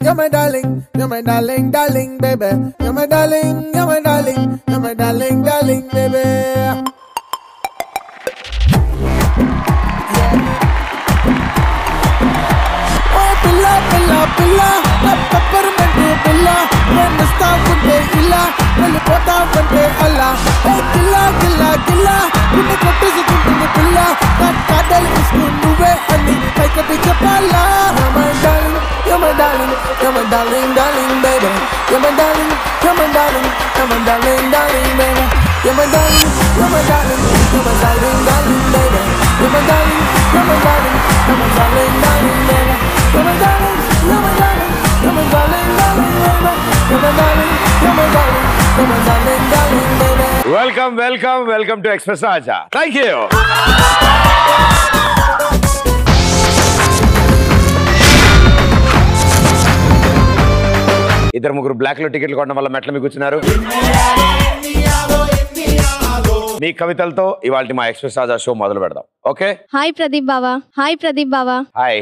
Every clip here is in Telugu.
you're my darling, you're my darling, darling, baby. You're my darling, you're my darling, you're my darling, darling, baby. Oh, pilla, pilla, pilla, peppermint pilla. వెన్నస్తా ఉంటే ఇలా వెళ్ళిపోతా ఉంటే అలా ఏ కిల్లా కిల్లా కిల్లా గుండె కొట్టేసుకుంటుంది పిల్ల నా కాటలు ఇస్తూ నువ్వే అని పైకటి చెప్పాలా You're my darling, you're my darling, you're my darling, darling, baby. You're my darling, you're my darling, you're my darling, darling, baby. You're my darling, you're my darling, you're my darling, darling, baby. You're my darling, you're my darling, you're my darling, darling, baby. You're my darling, you're my darling, you're my darling, darling, baby. You're my darling, you're my darling, you're my darling, darling, baby. Welcome welcome welcome to express Raja thank you ఇద్దరు ముగ్గురు బ్లాక్ లో టికెట్లు కొనడం వల్ల మెట్ల మీకు కూర్చున్నారు మీ కవితలతో ఇవాళ మా ఎక్స్ప్రెస్ రాజా షో మొదలు పెడదాం ఓకే హాయ్ ప్రదీప్ బావా హాయ్ ప్రదీప్ బావా హాయ్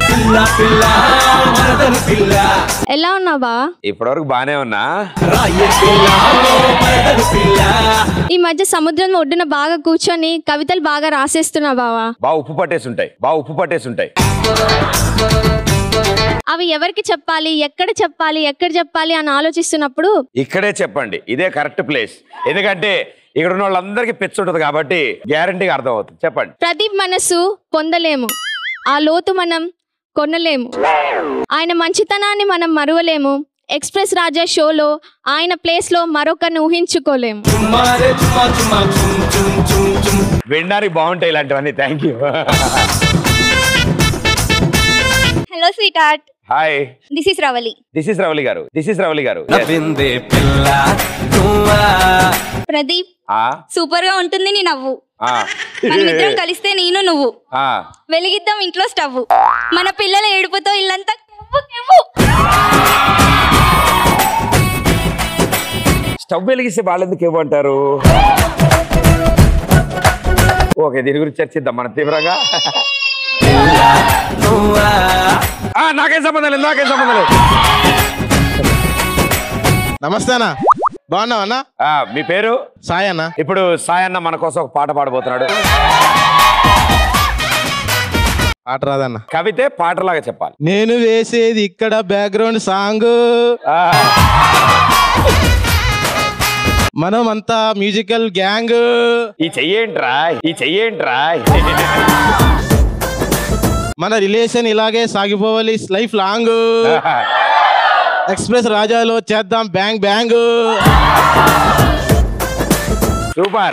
ఎలా ఉన్నావు బావా ఇప్పటివరకు బానే ఉన్నా ఈ మధ్య సముద్రం ఒడ్డున బాగా కూర్చొని కవితలు బాగా రాసేస్తున్నావు బావా బాగా ఉప్పు పట్టేసి ఉంటాయి బాగా ఉప్పు పట్టేసి ఉంటాయి అవి ఎవరికి చెప్పాలి ఎక్కడ చెప్పాలి ఎక్కడ చెప్పాలి అని ఆలోచిస్తున్నప్పుడు ఇక్కడే చెప్పండి ఇదే కరెక్ట్ ప్లేస్ ఎందుకంటే ఇక్కడ ఉన్న వాళ్ళందరికీ పిచ్చి ఉంటుంది కాబట్టి గ్యారంటీగా అర్థమవుతుంది చెప్పండి ప్రదీప్ మనస్సు పొందలేము ఆ లోతు మనం కొనలేము ఆయన మంచితనాన్ని మనం మరువలేము ఎక్స్ప్రెస్ రాజా షోలో ఆయన ప్లేస్లో మరొకరిని ఊహించుకోలేము వినడానికి బాగుంటాయి ఇలాంటివన్నీ thank you hello sweetheart hi this is Ravali this is Ravali garu this is Ravali గారు Yes. నవ్విందే పిల్ల నువ్వా ప్రదీప్ ఆ, సూపర్ గా ఉంటుంది నీ నవ్వు ఆ. మనమిద్దరం కలిస్తే నేను నువ్వు ఆ, వెలిగిద్దాం ఇంట్లో స్టవ్ మన పిల్లల ఏడుపుతో ఇల్లంతా కెవ్వు కెవ్వు. స్టవ్ వెలిగిస్తే వాళ్ళు ఎందుకు ఇవ్వంటారు ఓకే దీని గురించి చర్చిద్దాం మనం తీవ్రంగా నువ్వా ఆ, నాకేం సంబంధం లేదు నాకేం సంబంధం లేదు నమస్తే అన్న బాగున్నావు అన్న ఆ, మీ పేరు సాయి అన్న ఇప్పుడు సాయి అన్న మన కోసం ఒక పాట పాడబోతున్నాడు ఆట రాదన్న కవితే పాటలాగా చెప్పాలి నేను వేసేది ఇక్కడ బ్యాక్గ్రౌండ్ సాంగ్ ఆ, మనం అంతా మ్యూజికల్ గ్యాంగ్ ఈ చెయ్యేంట్రా ఈ చెయ్యేంట్రా మన రిలేషన్ ఇలాగే సాగిపోవాలి లైఫ్ లాంగ్ ఎక్స్ప్రెస్ రాజాలో చేద్దాం bang bang super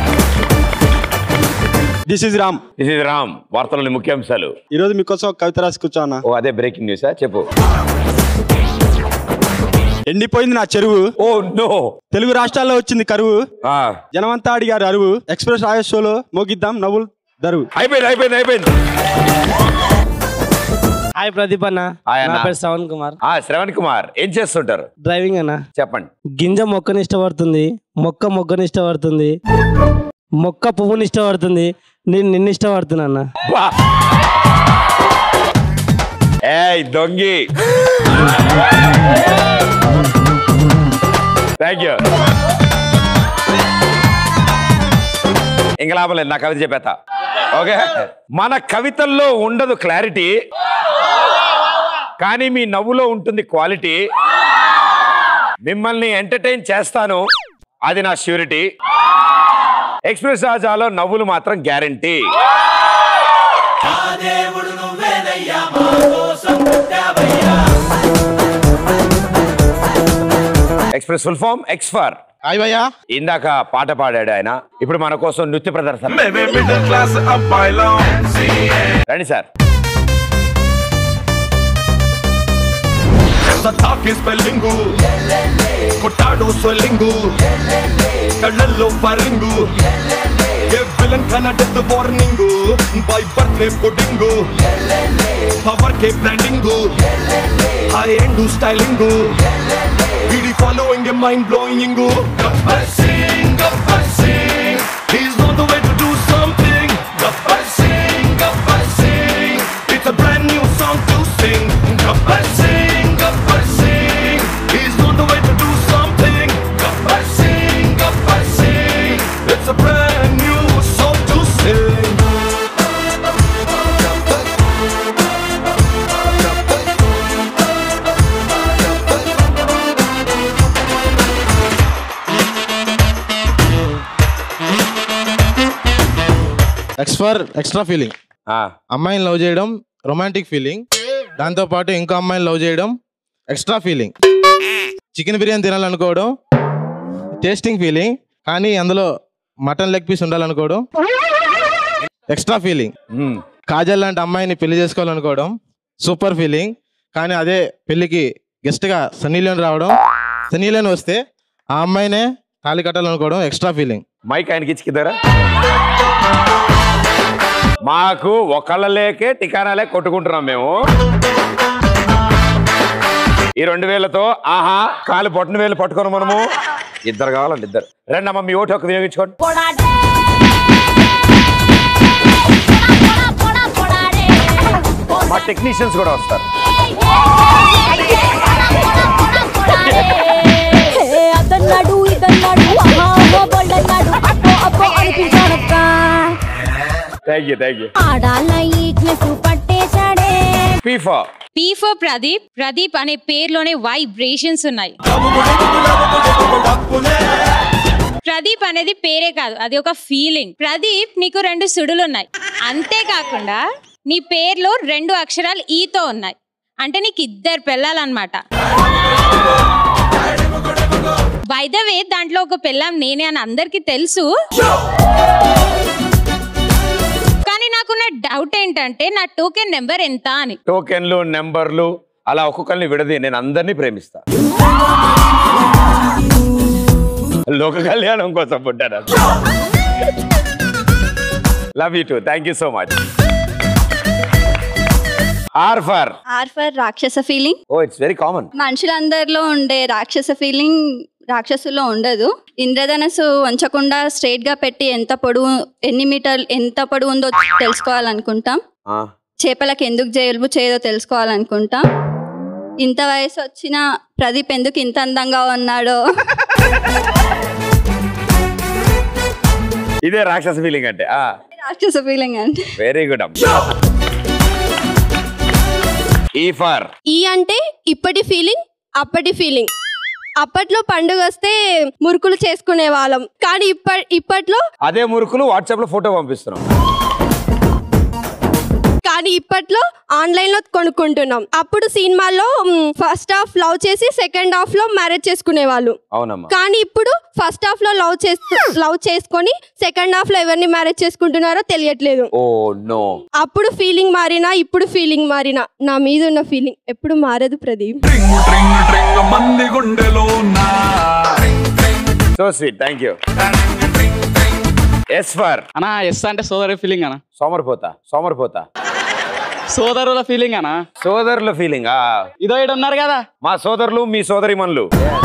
this is Ram this is Ram వార్తలోని ముఖ్యాంశాలు ఈ రోజు మీకోసం ఒక కవిత రాసి కూర్చోన్నా ఓ అదే బ్రేకింగ్ న్యూసా చెప్పు ఎండిపోయింది నా చెరువు ఓ నో తెలుగు రాష్ట్రాల్లో వచ్చింది కరువు జనమంతా అడిగారు అరువు ఎక్స్ప్రెస్ రాయ షోలో మోగిద్దాం నవ్వులు దరువు అయిపోయింది అయిపోయింది అయిపోయింది హాయ్ ప్రదీప్ అన్న హాయ్ నా అన్న. పేరు శ్రవణ్ కుమార్ ఆ శ్రవణ్ కుమార్ ఏం చేస్తుంటారు డ్రైవింగ్ అన్న చెప్పండి గింజ మొక్కని ఇష్టపడుతుంది మొక్క మొగ్గని ఇష్టపడుతుంది మొక్క పువ్వుని ఇష్టపడుతుంది నేను నిన్ను ఇష్టపడుతున్నా అన్న వా. ఏయ్ దొంగి థ్యాంక్ యూ ఇంకా లాభం లేదు నా కవిత చెప్పేత ఓకే మన కవితల్లో ఉండదు క్లారిటీ కానీ మీ నవ్వులో ఉంటుంది క్వాలిటీ మిమ్మల్ని ఎంటర్టైన్ చేస్తాను అది నా ష్యూరిటీ ఎక్స్ప్రెస్ రాజాలో నవ్వులు మాత్రం గ్యారంటీ ఎక్స్ప్రెస్ ఫుల్ ఫామ్ ఎక్స్ఫర్ హాయ్ భయ్యా ఇందాక పాట పాడాడు ఆయన ఇప్పుడు మన కోసం నృత్య ప్రదర్శన రండి సార్ సతాకి స్పెల్లింగు కొట్టాడు స్వెల్లింగు కళ్ళల్లో ఫరింగు ఏ విలన్ కన death warning by birthday pudding power కే బ్రాండింగు హై ఎండ్ స్టైలింగు వీడి following a mind blowing Gabbar Singh Gabbar Singh he's not the way to do something Gabbar Singh Gabbar Singh it's a brand new song to sing Gabbar Singh Gabbar Singh x for extra feeling ఆ, అమ్మాయిని లవ్ చేయడం రొమాంటిక్ ఫీలింగ్ దాంతో పాటు ఇంకో అమ్మాయిని లవ్ చేయడం ఎక్స్ట్రా ఫీలింగ్ చికెన్ బిర్యానీ తినాలనుకోవడం టేస్టింగ్ ఫీలింగ్ కానీ అందులో మటన్ లెగ్ పీస్ ఉండాలనుకోవడం ఎక్స్ట్రా ఫీలింగ్ మ్మ్. కాజల్ లాంటి అమ్మాయిని పెళ్లి చేసుకోవాలనుకోవడం సూపర్ ఫీలింగ్ కానీ అదే పెళ్లికి గెస్ట్గా సన్నీ లియోన్ రావడం సన్నీ లియోన్ వస్తే ఆ అమ్మాయినే తాళి కట్టాలనుకోవడం ఎక్స్ట్రా ఫీలింగ్ మైక్ ఆయనకి ఇచ్చికిద్దరా మాకు ఒకళ్ళ లేకే టికానాలే కొట్టుకుంటున్నాం మేము ఈ రెండు వేలతో ఆహా కాలు పొట్టన వేలు పట్టుకొని మనము ఇద్దరు కావాలండి ఇద్దరు రండి అమ్మ మీ ఓటు ఒక వినియోగించుకోండి మా టెక్నీషియన్స్ కూడా వస్తారు అదన్నాడు ఇదన్నాడు అమ్మా అమ్మా బొల్లన్నాడు అబ్బో అబ్బో అనిపించాడక్క థ్యాంక్ యూ థ్యాంక్ యూ ఆడాల ఈక్నెస్ పట్టేశాడే పీఫా పీ ఫర్ ప్రదీప్ ప్రదీప్ అనే పేరులోనే వైబ్రేషన్స్ ఉన్నాయి ప్రదీప్ అనేది పేరే కాదు అది ఒక ఫీలింగ్ ప్రదీప్ నీకు రెండు సుడులు ఉన్నాయి అంతేకాకుండా నీ పేర్లో రెండు అక్షరాలు ఈతో ఉన్నాయి అంటే నీకు ఇద్దరు పిల్లలన్నమాట బై ద వే దాంట్లో ఒక పిల్లం నేనే అని అందరికీ తెలుసు కానీ నాకున్న డౌట్ ఏంటంటే నా టోకెన్ నెంబర్ ఎంత అని టోకెన్లు నెంబర్లు అలా ఒక్కొక్కరిని విడది నేను అందరినీ ప్రేమిస్తా లోక కళ్యాణం కోసం పుట్టాను love you too thank you so much R for R for రాక్షస feeling oh it's very common మనుషులందరిలో ఉండే రాక్షస ఫీలింగ్ రాక్షసుల్లో ఉండదు ఇంద్రధనస్సు వంచకుండా స్ట్రైట్ గా పెట్టి ఎంత పొడవు ఎన్ని మీటర్లు ఎంత పొడవు ఉందో తెలుసుకోవాలనుకుంటాం చేపలకు ఎందుకు జలుబు చేయదో తెలుసుకోవాలనుకుంటాం ఇంత వయసు వచ్చిన ప్రదీప్ ఎందుకు ఇంత అందంగా ఉన్నాడో ఇదే రాక్షస ఫీలింగ్ అంటే రాక్షస ఫీలింగ్ అంటే వెరీ గుడ్ ఈ ఫర్ ఈ అంటే ఇప్పటి ఫీలింగ్ అప్పటి ఫీలింగ్ అప్పట్లో పండుగ వస్తే మురుకులు చేసుకునే వాళ్ళం కానీ ఇప్ప ఇప్పట్లో అదే మురుకులు వాట్సాప్ లో ఫోటో పంపిస్తున్నాం కానీ ఇప్పట్లో ఆన్లైన్ లో కొనుక్కుంటున్నాం అప్పుడు సినిమాల్లో ఫస్ట్ హాఫ్ లవ్ చేసి సెకండ్ హాఫ్ లో మ్యారేజ్ చేసుకునే వాళ్ళు అవునమ్మా కానీ ఇప్పుడు ఫస్ట్ హాఫ్ లో లవ్ చేస్తూ లవ్ చేసుకొని సెకండ్ హాఫ్ లో ఎవరిని మ్యారేజ్ చేసుకుంటున్నారో తెలియట్లేదు ఓ నో అప్పుడు ఫీలింగ్ మారినా ఇప్పుడు ఫీలింగ్ మారినా నా మీద ఉన్న ఫీలింగ్ ఎప్పుడు మారదు ప్రదీప్ మంది గుండెలో so sweet thank you S for అన్నా ఎస్ అంటే సోదరి ఫీలింగ్ అన్న సోమరిపోతా సోమరిపోతా సోదరుల ఫీలింగ్ అన్న సోదరుల ఫీలింగ్ ఇదో ఇటు ఉన్నారు కదా మా సోదరులు మీ సోదరిమణులు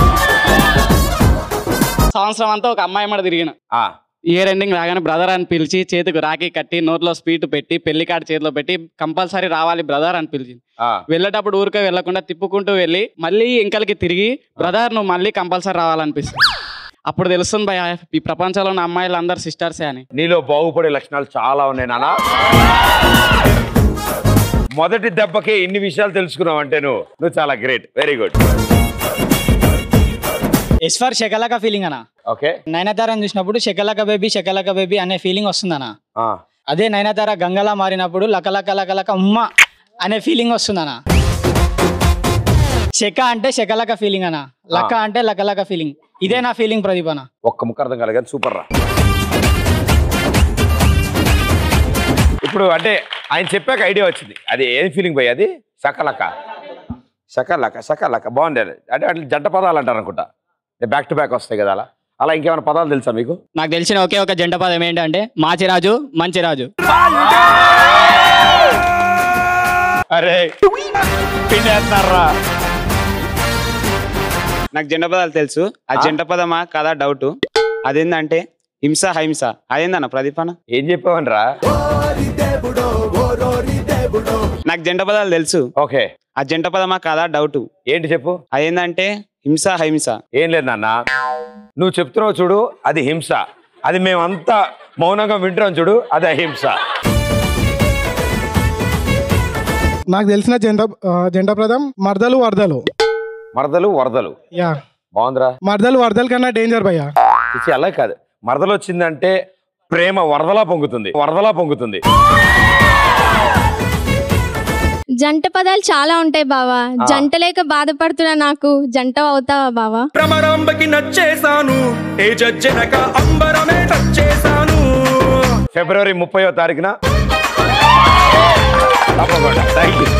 సంవత్సరం అంతా ఒక అమ్మాయి మాట తిరిగిన ఇయర్ ఎండింగ్ రాగానే బ్రదర్ అని పిలిచి చేతికి రాఖీ కట్టి నోట్లో స్పీడ్ పెట్టి పెళ్లి కార్డు చేతిలో పెట్టి కంపల్సరీ రావాలి బ్రదర్ అని పిలిచింది వెళ్ళేటప్పుడు ఊరికే వెళ్ళకుండా తిప్పుకుంటూ వెళ్ళి మళ్ళీ ఇంకలకి తిరిగి బ్రదర్ నువ్వు మళ్ళీ కంపల్సరీ రావాలనిపిస్తుంది అప్పుడు తెలుస్తుంది భయ ఈ ప్రపంచంలో ఉన్న అమ్మాయిలు అందరు సిస్టర్సే అని నీలో బాగుపడే లక్షణాలు చాలా ఉన్నాయి నాన్న మొదటి దెబ్బకే ఇన్ని విషయాలు తెలుసుకున్నావు అంటే నువ్వు నువ్వు చాలా great very good S for శకలక ఫీలింగ్ అన్న ఓకే నయనతారని చూసినప్పుడు శకలక బేబీ శకలక బేబీ అనే ఫీలింగ్ వస్తుందన్న అదే నయనతార గంగలా మారినప్పుడు లకలక లకలక ఉమ్మ అనే ఫీలింగ్ వస్తుందన్న శక అంటే శకలక ఫీలింగ్ అన్న లక అంటే లకలక ఫీలింగ్ ఇదే నా ఫీలింగ్ ప్రదీప్ అన్న ఒక్క ముక్క అర్థం కాలేదు కానీ సూపర్ రా ఇప్పుడు అంటే ఆయన చెప్పాక ఐడియా వచ్చింది అది ఏం ఫీలింగ్ పోయి అది సకలక సకలక సకలక బాగుంది అది. అంటే అట్లా జంట పదాలు అంటారు అనుకుంటా బ్యాక్ టు బ్యాక్ వస్తాయి కదా అలా అలా ఇంకేమైనా పదాలు తెలుసా మీకు నాకు తెలిసిన ఒకే ఒక జంట పదం ఏంటంటే మాచిరాజు మంచిరాజు అరే పిండేస్తున్నారా నాకు జంట పదాలు తెలుసు ఆ జంట పదమా కదా డౌట్ అదేంటంటే హింస హైంస అదేందన్న ప్రదీప్ అన్న ఏం చెప్పావనరా నాకు జంట పదాలు తెలుసు ఓకే ఆ జంట పదమా కాదా డౌట్ ఏంటి చెప్పు అదేంటంటే హింస హైంస ఏం లేదు నాన్న నువ్వు చెప్తున్నావు చూడు అది హింస అది మేమంతా మౌనంగా వింటున్నాం చూడు అది అహింస నాకు తెలిసిన జంట ఆ, జంట ప్రదం మరదలు వరదలు మరదలు వరదలు యా బాగుందిరా మరదలు వరదల కన్నా డేంజర్ భయ్యా ఇచ్చి అలా కాదు మరదలు వచ్చిందంటే ప్రేమ వరదలా పొంగుతుంది వరదలా పొంగుతుంది జంట పదాలు చాలా ఉంటాయి బావా ఆ. జంట లేక బాధపడుతున్న నాకు జంట అవుతావా బావా భ్రమరాంబకి నచ్చేసాను ఏ జజ్జనక అంబరమే టచ్చేసాను ఫిబ్రవరి ముప్పయో తారీఖున తప్పకుండా థ్యాంక్ యూ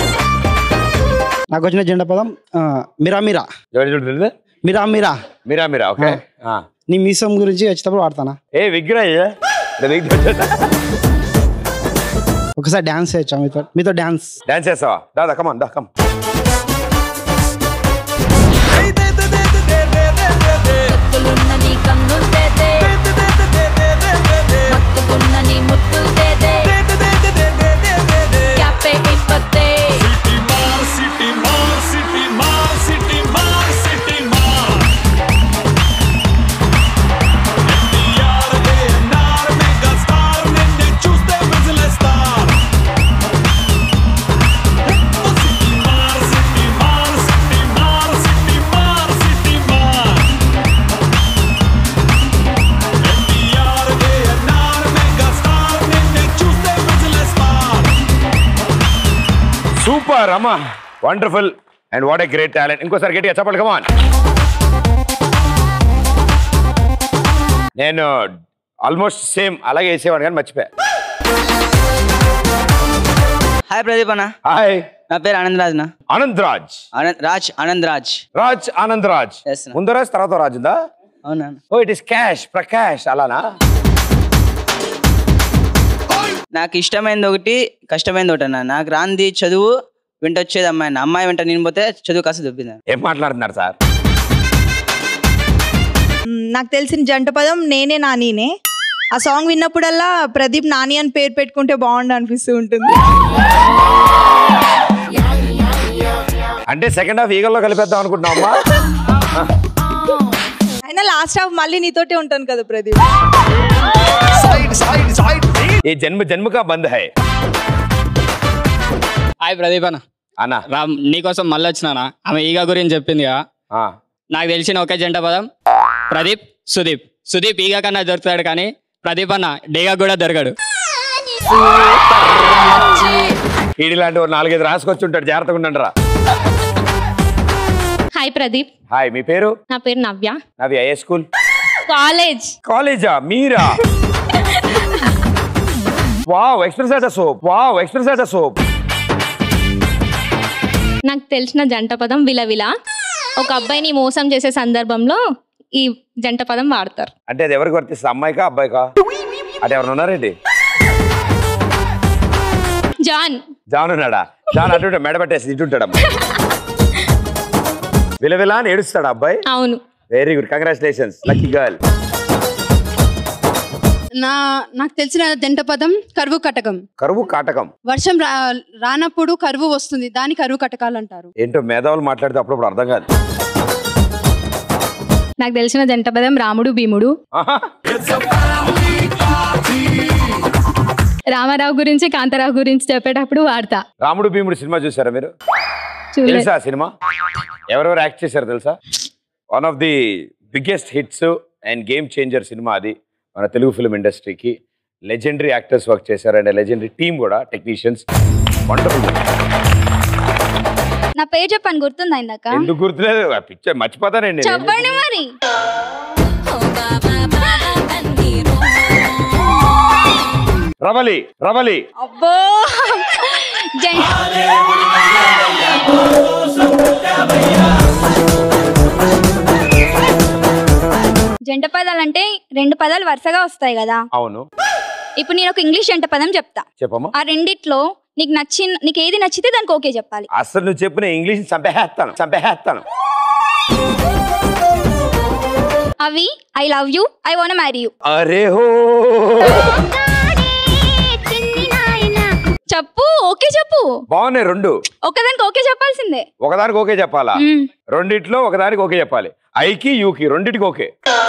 నాకు వచ్చిన జెండా పదం ఆ, మిరా మిరా మిరా మిరా మీరా మీరా ఓకే నీ మీసం గురించి వచ్చేటప్పుడు వాడతానా ఏ విగ్రహ ఒకసారి డాన్స్ చేయొచ్చా మీతో మీతో డాన్స్ డాన్స్ చేస్తావా దాదా కమాన్ దా కమ్ మత్తులున్న నీ కన్నులు తేదే మత్తుకున్న నీ ముత్తులు తేదే క్యాపే ఇప్పతే సిటీ మార్ సిటీ మార్ సిటీ మార్ సిటీ మార్ ఎన్టీఆర్ ఏఎన్ఆర్ మెగా స్టార్ నిన్నే చూస్తే విజిలేస్తార్ సిటీ మార్ సిటీ మార్ సిటీ మార్ సిటీ మార్ సిటీ మార్ ఎన్టీఆర్ ఏఎన్ఆర్ మెగా స్టార్ నిన్నే చూస్తే విజిలేస్తార్ సూపర్ అమ్మా wonderful and what a great talent ఇంకోసారి గట్టిగా చెప్పండి కమాన్ నేను ఆల్మోస్ట్ సేమ్ అలాగే వేసేవాడు కానీ మర్చిపోయా హాయ్ ప్రదీప్ అన్న హాయ్ నా పేరు ఆనంద్ రాజ్ నా ఆనంద్ రాజ్ ఆనంద్ రాజ్ ఆనంద్ రాజ్ రాజ్ ఆనంద్ రాజ్ ముందు రాజ్ తర్వాత రాజ్ ఉందా అవునా oh it is cash Prakash అలానా నాకు ఇష్టమైనది ఒకటి కష్టమైనది ఒకటి అన్న నాకు రాంది చదువు వెంట వచ్చేది అమ్మాయి అన్న. అమ్మాయి వెంట నేను పోతే చదువు కాస్త దొబ్బింది ఏం మాట్లాడుతున్నారు సార్ మ్, నాకు తెలిసిన జంట పదం నేనే నానీనే ఆ సాంగ్ విన్నప్పుడల్లా ప్రదీప్ నాని అని పేరు పెట్టుకుంటే బాగుండు అనిపిస్తూ ఉంటుంది అంటే సెకండ్ హాఫ్ ఈగల్లో కలిపేద్దాం అనుకుంటున్నాం అమ్మా అయినా లాస్ట్ హాఫ్ మళ్ళీ నీతోటే ఉంటాను కదా ప్రదీప్ ఈ జన్మ జన్మ కా బంద్ హై హాయ్ ప్రదీప్ అన్న అన్న రామ్ నీకోసం మళ్ళీ వచ్చినానా ఆమె ఈగ గురించి చెప్పింది కదా నాకు తెలిసిన ఒకే జంట పదం ప్రదీప్ సుదీప్ సుదీప్ ఈగ కన్నా దొరుకుతాడు కానీ ప్రదీప్ అన్న డేగా కూడా దొరకడు ఈడి లాంటి ఓ నాలుగైదు రాసుకొచ్చి ఉంటాడు జాగ్రత్తగా ఉండండి రా హాయ్ ప్రదీప్ హాయ్ మీ పేరు నా పేరు నవ్య నవి ఏ స్కూల్ కాలేజ్ కాలేజా మీరా wow express soap wow express soap నాకు తెలిసిన జంట పదం విలవిల ఒక అబ్బాయిని మోసం చేసే సందర్భంలో ఈ జంట పదం వాడతారు అంటే అది ఎవరికి వర్తిస్తుంది అమ్మాయికా అబ్బాయికా అంటే ఎవరు ఉన్నారండి జాన్ జాన్ ఉన్నాడా జాన్ అటు మెడ పెట్టేసి ఇటు ఉంటాడు విలవిలా అని ఏడుస్తాడు అబ్బాయి అవును very good congratulations lucky girl నా నాకు తెలిసిన జంట పదం కరువు కటకం కరువు కాటకం వర్షం రా రానప్పుడు కరువు వస్తుంది దాని కరువు కటకాలు అంటారు ఏంటో మేధావులు మాట్లాడితే అప్పుడప్పుడు అర్థం కాదు నాకు తెలిసిన జంట పదం రాముడు భీముడు రామారావు గురించి కాంతారావు గురించి చెప్పేటప్పుడు వాడతా రాముడు భీముడు సినిమా చూసారా మీరు చూడలేదు. తెలుసా ఆ సినిమా ఎవరెవరు యాక్ట్ చేశారు తెలుసా one of the biggest hits and game changer సినిమా అది మన తెలుగు ఫిల్మ్ ఇండస్ట్రీకి లెజెండరీ యాక్టర్స్ వర్క్ చేశారు అండ్ లెజెండరీ టీమ్ కూడా టెక్నీషియన్స్ వండర్ఫుల్ నా పేరు చెప్పాను గుర్తుందా ఇందాక ఎందుకు గుర్తులేదు పిక్చర్ మర్చిపోతానండి నేను. చెప్పండి మరి రవలి రవలి అబ్బో జై- జంట పదాలు అంటే రెండు పదాలు వరుసగా వస్తాయి కదా అవును ఇప్పుడు నేను ఒక ఇంగ్లీష్ జంట పదం చెప్తా చెప్పమ్మా ఆ రెండిట్లో నీకు నచ్చిన నీకు ఏది నచ్చితే దానికి ఓకే చెప్పాలి అసలు నువ్వు చెప్పిన ఇంగ్లీష్ చంపేస్తాను చంపేస్తాను అవి I love you I want marry you అరే హో చెప్పు ఓకే చెప్పు బాగున్నాయి రెండు ఒకదానికి ఓకే చెప్పాల్సిందే ఒకదానికి ఓకే చెప్పాలా మ్మ్. రెండిట్లో ఒకదానికి ఓకే చెప్పాలి ఐకి యూకి రెండిటికి ఓకే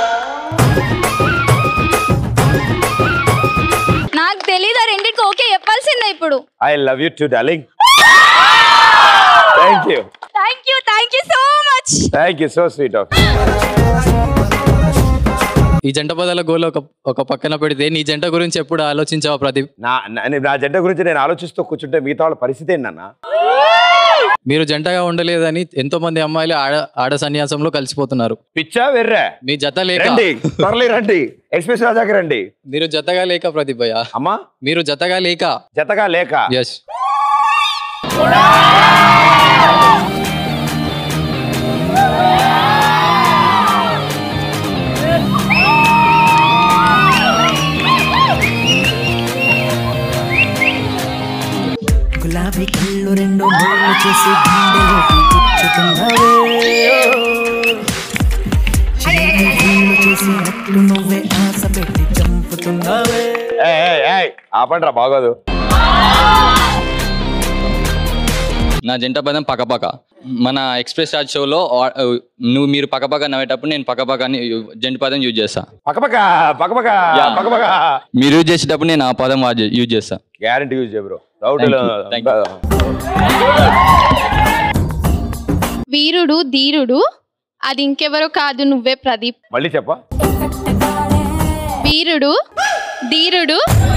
నాకు తెలీదు ఆ రెండింటికి ఓకే చెప్పాల్సిందే ఇప్పుడు I love you too darling thank you thank you thank you so much thank you so sweet of ఈ జంట పదాల గోల్ ఒక ఒక పక్కన పెడితే నీ జంట గురించి ఎప్పుడు ఆలోచించావా ప్రదీప్ నా నా- నా జంట గురించి నేను ఆలోచిస్తూ కూర్చుంటే మిగతా వాళ్ళ పరిస్థితి ఏంటన్నా మీరు జంటగా ఉండలేదని ఎంతో మంది అమ్మాయిలు ఆడ ఆడ సన్యాసంలో కలిసిపోతున్నారు పిచ్చా వెర్రా మీ జత లేక రండి త్వరలే రండి ఎక్స్ప్రెస్ రాజాకి రండి మీరు జతగా లేక ప్రదీప్ భయ్య అమ్మా మీరు జతగా లేక జతగా లేక ఎస్ గులాబీ కళ్ళు రెండు మూడు చేసి గుండెలోకి గుచ్చుతున్నావే చిలిపి కళ్ళు చేసినట్లు నువ్వే ఆశ పెట్టి చంపుతున్నావే ఏయ్, ఏయ్, ఏయ్, ఆపండిరా బాగోదు నా జంట పదం పక్కపక్క మన ఎక్స్ప్రెస్ రాజ్ షోలో ఆ- నువ్వు మీరు పక్కపక్క నవ్వేటప్పుడు నేను పక్కపక్క అని జంట పదం యూజ్ చేస్తా పక్కపక్క పక్కపక్క Yeah. పక్కపక్క మీరు యూజ్ చేసేటప్పుడు నేను ఆ పదం యూజ్ చేస్తా గ్యారంటీ యూజ్ చేయ bro doubt Thank you, thank వీరుడు ధీరుడు అది ఇంకెవరో కాదు నువ్వే ప్రదీప్ మళ్ళీ చెప్పా వీరుడు ధీరుడు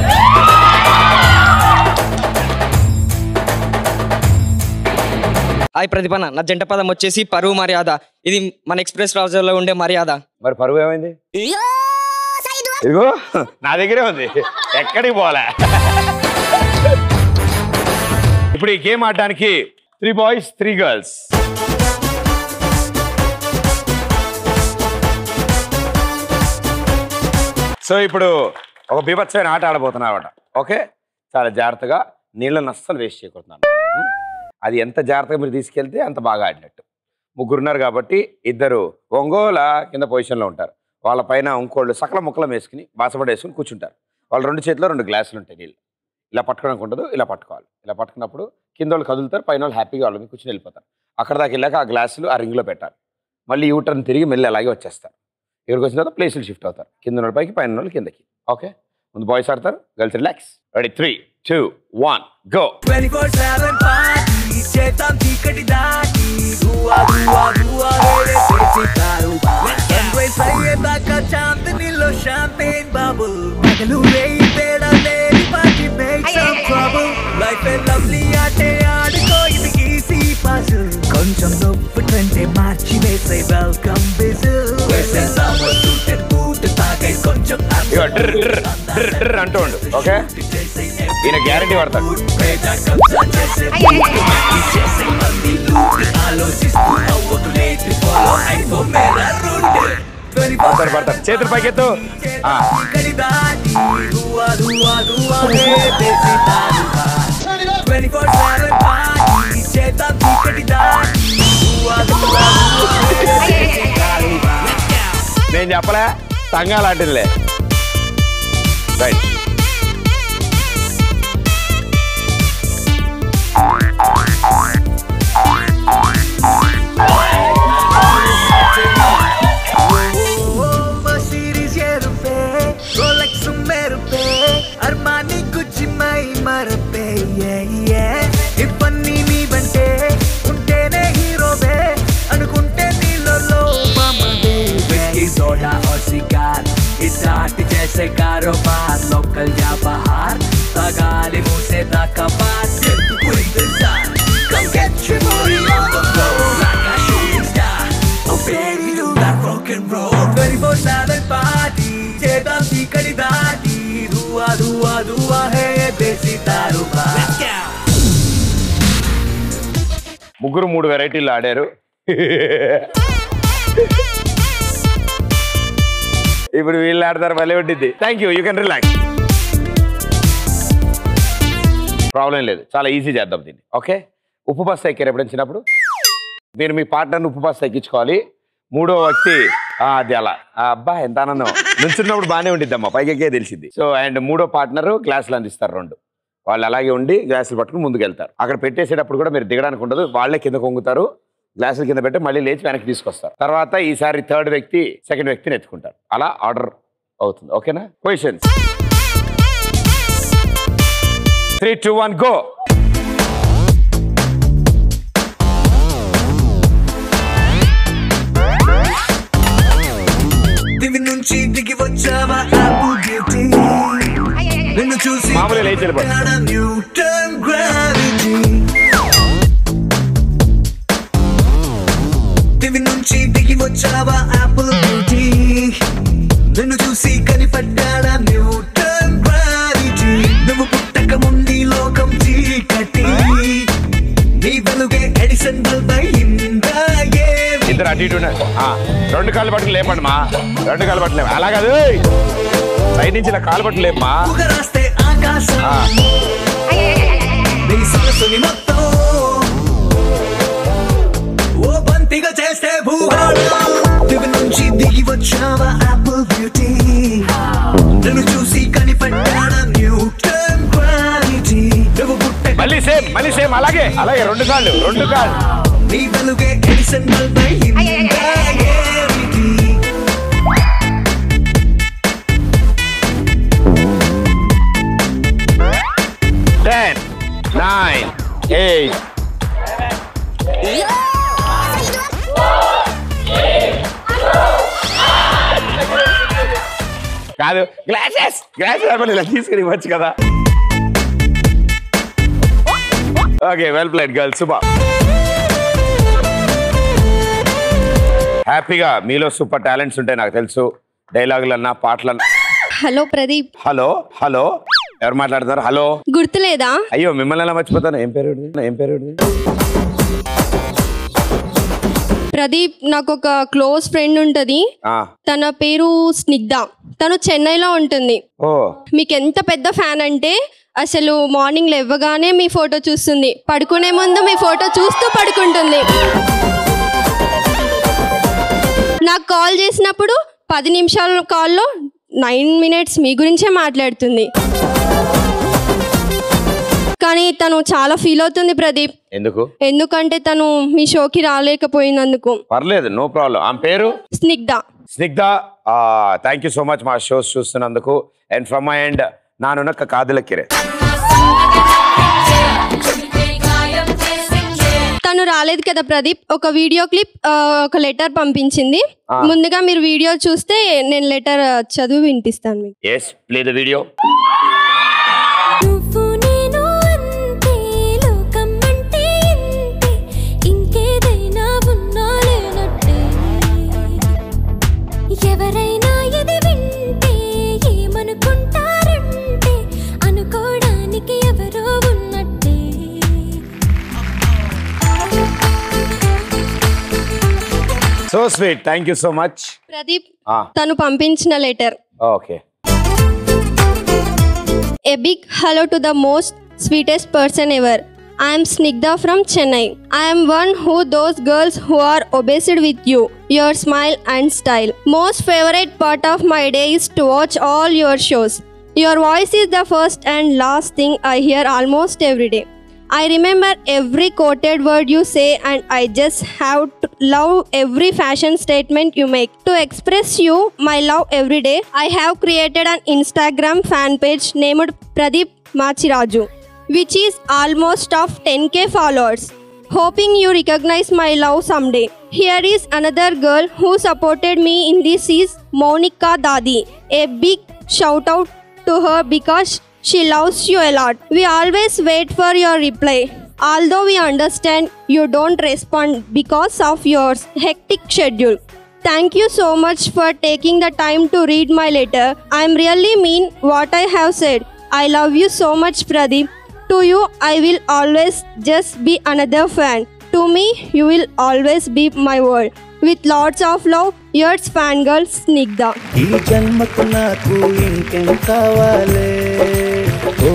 హాయ్ ప్రతిపన నా జంట పదం వచ్చేసి పరువు మర్యాద ఇది మన ఎక్స్ప్రెస్ రాజులో ఉండే మర్యాద మరి పరువు ఏమైంది ఇదిగో నా దగ్గరే ఉంది ఎక్కడికి పోలే ఇప్పుడు ఈ గేమ్ ఆడడానికి three boys three girls so ఇప్పుడు ఒక బీభత్సమైన ఆట ఆడబోతున్నావట ఓకే చాలా జాగ్రత్తగా నీళ్ళని అస్సలు వేస్ట్ చేయకూడదు ఉం? అది ఎంత జాగ్రత్తగా మీరు తీసుకెళ్తే అంత బాగా ఆడినట్టు ముగ్గురున్నారు కాబట్టి ఇద్దరు ఒంగోల కింద పొజిషన్లో ఉంటారు వాళ్ళ పైన ఇంకోళ్ళు సకల ముక్కలం వేసుకుని బాసపడి వేసుకుని కూర్చుంటారు వాళ్ళ రెండు చేతిలో రెండు గ్లాసులు ఉంటాయి నీళ్ళు ఇలా పట్టుకోవడానికి ఉండదు ఇలా పట్టుకోవాలి ఇలా పట్టుకున్నప్పుడు కింద వాళ్ళు కదులుతారు పైన వాళ్ళు హ్యాపీగా వాళ్ళ మీద కూర్చుని వెళ్ళిపోతారు అక్కడ దాకా వెళ్ళాక ఆ గ్లాసులు ఆ రింగ్లో పెట్టాలి మళ్ళీ యూటర్న్ తిరిగి మళ్ళీ అలాగే వచ్చేస్తారు ఇక్కడికి వచ్చిన తర్వాత ప్లేసులు షిఫ్ట్ అవుతారు కింద ఉన్న పైకి పైన వాళ్ళు కిందకి ఓకే ముందు బాయ్స్ ఆడతారు girls relax ready three two one go 24/7 party చేద్దాం చీకటి దాటి దువా దువా దువా వేరే చేసితారు సన్ రైజ్ అయ్యేదాకా చాందనీలో షాంపేన్ బబుల్ పగలు రేయి తేడా లేని party make some trouble life a lovely ఆటే ఆడుకో ఇది ఈజీ పజిల్ కొంచెం నొప్పు ట్రెండే మార్చి వేసే వెల్కమ్ విజిల్ వేసేద్దాము సూటెడ్ బూట్ తాగై కొంచెం ఇగో డ్ర్ డ్ర్ డ్ర్ డ్ర్ అంటూ ఉండు ఓకే ఈయన గ్యారంటీ పడతాడు పడతాడు పడతాడు చేతులు పైకెత్తు ఆ. నేను చెప్పలే సంఘం లాంటిదిలే రైట్ Mercedes ఎరుపే రోలెక్స్ మెరుపే అర్మాని గుచ్చి మై మరపే ఇవన్నీ నీ వెంటే ఉంటేనే హీరోవే అనుకుంటే నీళ్ళలో మమదే విస్కీ సోడా और सिगार स्टार्ट जैसे कारोबार लोकल या बाहर तगाली मुंह से दाका बात कोई इंतजार Come get your booty on the floor like a shooting star Oh baby do that rock and roll 24/7 party చేద్దాం చీకటి దాటి దువా దువా దువా హే దేశీ దారుబా Let's go ముగ్గురు మూడు వెరైటీలు ఆడారు ఇప్పుడు వీళ్ళు ఆడతారు భలే ఉంటుంది thank you you can relax problem లేదు చాలా ఈజీ చేద్దాం దీన్ని ఓకే ఉప్పు బస్తా ఎక్కారు ఎప్పుడు వచ్చినప్పుడు మీరు మీ పార్ట్నర్ని ఉప్పు బస్తా ఎక్కించుకోవాలి మూడో వ్యక్తి ఆ, అది అలా ఆ, అబ్బా ఎంత ఆనందం నుంచున్నప్పుడు బాగానే ఉండిద్దమ్మా పైకి ఎక్కే తెలిసింది సో అండ్ మూడో పార్ట్నర్ గ్లాసులు అందిస్తారు రెండు వాళ్ళు అలాగే ఉండి గ్లాసులు పట్టుకుని ముందుకు వెళ్తారు అక్కడ పెట్టేసేటప్పుడు కూడా మీరు దిగడానికి ఉండదు వాళ్ళే కింద కొంగుతారు గ్లాసులు కింద పెట్టి మళ్ళీ లేచి వెనక్కి తీసుకొస్తారు తర్వాత ఈసారి థర్డ్ వ్యక్తి సెకండ్ వ్యక్తిని ఎత్తుకుంటారు అలా ఆర్డర్ అవుతుంది ఓకేనా questions three two one go దివి నుంచి దిగి మామూలుగా లేచి వెళ్ళిపోతుంది న్యూటన్ గ్రావిటీ దివి నుంచి దిగి వచ్చావా యాపిల్ బ్యూటీ నిన్ను చూసి కనిపడ్డాడా న్యూటన్ గ్రావిటీ నువ్వు పుట్టక ముందు లోకం చీకటి నీ వెలుగే ఎడిసన్ బల్బ్ అయిందా ఏమి ఇద్దరు అటు ఇటు ఉన్నారు. ఆ, రెండు కాళ్ళు పట్టుకుని లేపండి మా రెండు కాళ్ళు పట్టుకు లేప అలా కాదు ఏయ్! సైడ్ నుంచి ఇలా కాలు పట్టుకు లేపమా రాస్తే ఆకాశం ఆ. నీ సరస్సుని మొత్తం ఓ బంతిగా చేస్తే భూగోళం దివి నుంచి దిగి వచ్చావా యాపిల్ బ్యూటీ నిన్ను చూసి కనిపడ్డాడా న్యూటన్ గ్రావిటీ నువ్వు పుట్ట మళ్ళీ సేమ్ మళ్ళీ సేమ్ అలాగే అలాగే రెండు కాళ్ళు రెండు కాళ్ళు నీ వెలుగే ఎడిసన్ బల్బ్ అయిందా ఏమిటి? టెన్ నైన్ ఎయిట్ కాదు గ్లాసెస్ గ్లాసెస్ అయిపోయి ఇలా తీసుకుని ఇవ్వచ్చు కదా ఓకే వెల్ ప్లేడ్ గర్ల్ శుభ హ్యాపీగా మీలో సూపర్ టాలెంట్స్ ఉంటాయి నాకు తెలుసు డైలాగులన్నా పాటలన్నా హలో ప్రదీప్ హలో హలో ఎవరు మాట్లాడుతున్నారు హలో గుర్తులేదా అయ్యో మిమ్మల్ని ఎలా మర్చిపోతాను ఏం పేరు వీడిది? ఏం పేరు వీడిది? ప్రదీప్ నాకు ఒక క్లోజ్ ఫ్రెండ్ ఉంటది ఆ తన పేరు స్నిగ్ధ తను చెన్నైలో ఉంటుంది ఓ మీకు ఎంత పెద్ద ఫ్యాన్ అంటే అసలు మార్నింగ్ లేవగానే మీ ఫోటో చూస్తుంది పడుకునే ముందు మీ ఫోటో చూస్తూ పడుకుంటుంది నాకు కాల్ చేసినప్పుడు పది నిమిషాల కాల్లో నైన్ మినిట్స్ మీ గురించే మాట్లాడుతుంది కానీ తను చాలా ఫీల్ అవుతుంది ప్రదీప్ ఎందుకు ఎందుకంటే తను మీ షోకి రాలేకపోయినందుకు పర్లేదు నో ప్రాబ్లం ఆమె పేరు Snigdha Snigdha thank you so much మా షోస్ చూస్తున్నందుకు అండ్ ఫ్రమ్ మై అండ్ నానునక్క కాదులక్కిరే తను రాలేదు కదా ప్రదీప్ ఒక వీడియో క్లిప్ ఆ, ఒక లెటర్ పంపించింది ఆ. ముందుగా మీరు వీడియో చూస్తే నేను లెటర్ చదివి వినిపిస్తాను మీకు ఎస్ ప్లే ద వీడియో ఇంకేదైనా ఉన్నా లేనట్టే ఎవరైనా ఇది వింటే ఏమనుకుంటారంటే అనుకోవడానికి ఎవరో ఉన్నట్టే so sweet thank you so much Pradeep తను పంపించిన letter okay A big hello to the most sweetest person ever. I am Snigdha from Chennai. I am one who those girls who are obsessed with you, your smile and style. Most favorite part of my day is to watch all your shows. Your voice is the first and last thing I hear almost every day. I remember every quoted word you say, and I just have to love every fashion statement you make. To express you my love every day, I have created an Instagram fan page named Pradeep Machiraju, which is almost of 10k followers. Hoping you recognize my love someday. Here is another girl who supported me in this is Monica Dadi. A big shout out to her because she loves you a lot. We always wait for your reply. Although we understand you don't respond because of your hectic schedule. Thank you so much for taking the time to read my letter. I really mean what I have said. I love you so much, Pradeep. To you, I will always just be another fan. To me, you will always be my world. With lots of love, yours fangirl Snigdha. ఈ జన్మకు నాకు ఇంకేం కావాలే ఓ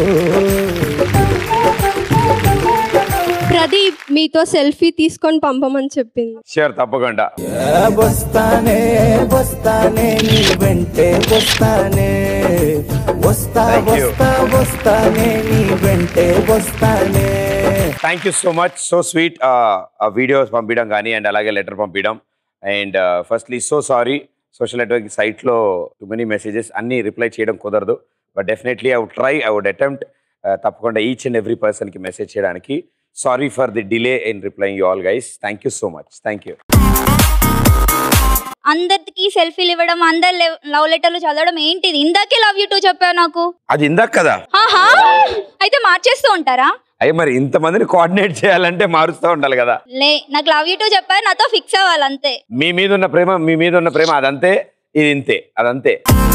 ప్రదీప్ మీతో సెల్ఫీ తీసుకొని పంపమని చెప్పింది షూర్ తప్పకుండా వస్తానే వస్తానే నీ వెంటే వస్తానే వస్తా Thank you. వస్తా వస్తానే నీ వెంటే వస్తానే thank you so much so sweet videos పంపించడం కానీ అండ్ అలాగే లెటర్ పంపించడం and firstly so sorry social network సైట్లో టూ మెనీ మెసేజెస్ అన్ని రిప్లై చేయడం కుదరదు but definitely I would try I would attempt తప్పకుండా ఈచ్ అండ్ ఎవ్రీ పర్సన్కి మెసేజ్ చేయడానికి sorry for the delay in replying you all guys thank you so much thank you అందరికి సెల్ఫీలు ఇవ్వడం అందరు లవ్ లెటర్లు చదవడం ఏంటిది ఇందాకే లవ్ యూ టూ చెప్పావు నాకు అది ఇందాక కదా ఆహా అయితే మార్చేస్తూ ఉంటారా అయ్యి మరి ఇంతమందిని కోఆర్డినేట్ చేయాలంటే మారుస్తూ ఉండాలి కదా లే నాకు లవ్ యూ టూ చెప్పారు నాతో ఫిక్స్ అవ్వాలి అంతే మీ మీద ఉన్న ప్రేమ మీ మీద ఉన్న ప్రేమ అదంతే ఇది ఇంతే అదంతే